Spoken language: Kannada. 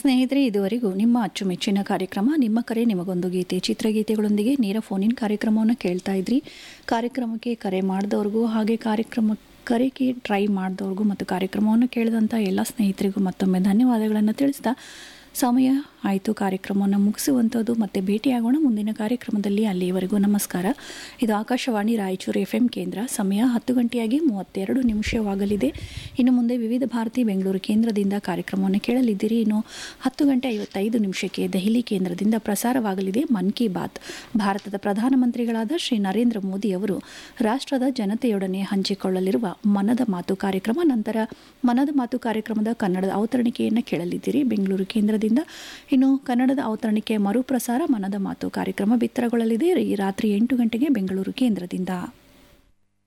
ಸ್ನೇಹಿತರೆ ಇದುವರೆಗೂ ನಿಮ್ಮ ಅಚ್ಚುಮೆಚ್ಚಿನ ಕಾರ್ಯಕ್ರಮ ನಿಮ್ಮ ಕರೆ ನಿಮಗೊಂದು ಗೀತೆ ಚಿತ್ರಗೀತೆಗಳೊಂದಿಗೆ ನೇರ ಫೋನಿನ್ ಕಾರ್ಯಕ್ರಮವನ್ನು ಕೇಳ್ತಾ ಇದ್ರಿ ಕಾರ್ಯಕ್ರಮಕ್ಕೆ ಕರೆ ಮಾಡಿದವ್ರಿಗೂ ಹಾಗೆ ಕಾರ್ಯಕ್ರಮ ಕರೆಗೆ ಟ್ರೈ ಮಾಡಿದವ್ರಿಗೂ ಮತ್ತು ಕಾರ್ಯಕ್ರಮವನ್ನು ಕೇಳಿದಂಥ ಎಲ್ಲ ಸ್ನೇಹಿತರಿಗೂ ಮತ್ತೊಮ್ಮೆ ಧನ್ಯವಾದಗಳನ್ನು ತಿಳಿಸ್ತಾ ಸಮಯ ಆಯಿತು ಕಾರ್ಯಕ್ರಮವನ್ನು ಮುಗಿಸುವಂಥದ್ದು ಮತ್ತೆ ಭೇಟಿಯಾಗೋಣ ಮುಂದಿನ ಕಾರ್ಯಕ್ರಮದಲ್ಲಿ ಅಲ್ಲಿಯವರೆಗೂ ನಮಸ್ಕಾರ ಇದು ಆಕಾಶವಾಣಿ ರಾಯಚೂರು ಎಫ್ ಎಂ ಕೇಂದ್ರ ಸಮಯ ಹತ್ತು ಗಂಟೆಯಾಗಿ ಮೂವತ್ತೆರಡು ನಿಮಿಷವಾಗಲಿದೆ ಇನ್ನು ಮುಂದೆ ವಿವಿಧ ಭಾರತಿ ಬೆಂಗಳೂರು ಕೇಂದ್ರದಿಂದ ಕಾರ್ಯಕ್ರಮವನ್ನು ಕೇಳಲಿದ್ದೀರಿ ಇನ್ನು ಹತ್ತು ಗಂಟೆ ಐವತ್ತೈದು ನಿಮಿಷಕ್ಕೆ ದೆಹಲಿ ಕೇಂದ್ರದಿಂದ ಪ್ರಸಾರವಾಗಲಿದೆ ಮನ್ ಕಿ ಬಾತ್ ಭಾರತದ ಪ್ರಧಾನಮಂತ್ರಿಗಳಾದ ಶ್ರೀ ನರೇಂದ್ರ ಮೋದಿ ಅವರು ರಾಷ್ಟ್ರದ ಜನತೆಯೊಡನೆ ಹಂಚಿಕೊಳ್ಳಲಿರುವ ಮನದ ಮಾತು ಕಾರ್ಯಕ್ರಮ ನಂತರ ಮನದ ಮಾತು ಕಾರ್ಯಕ್ರಮದ ಕನ್ನಡದ ಅವತರಣಿಕೆಯನ್ನು ಕೇಳಲಿದ್ದೀರಿ ಬೆಂಗಳೂರು ಕೇಂದ್ರದಿಂದ ಇನ್ನು ಕನ್ನಡದ ಅವತರಣಿಕೆ ಮರುಪ್ರಸಾರ ಮನದ ಮಾತು ಕಾರ್ಯಕ್ರಮ ಬಿತ್ತರಗೊಳ್ಳಲಿದೆ ಈ ರಾತ್ರಿ ಎಂಟು ಗಂಟೆಗೆ ಬೆಂಗಳೂರು ಕೇಂದ್ರದಿಂದ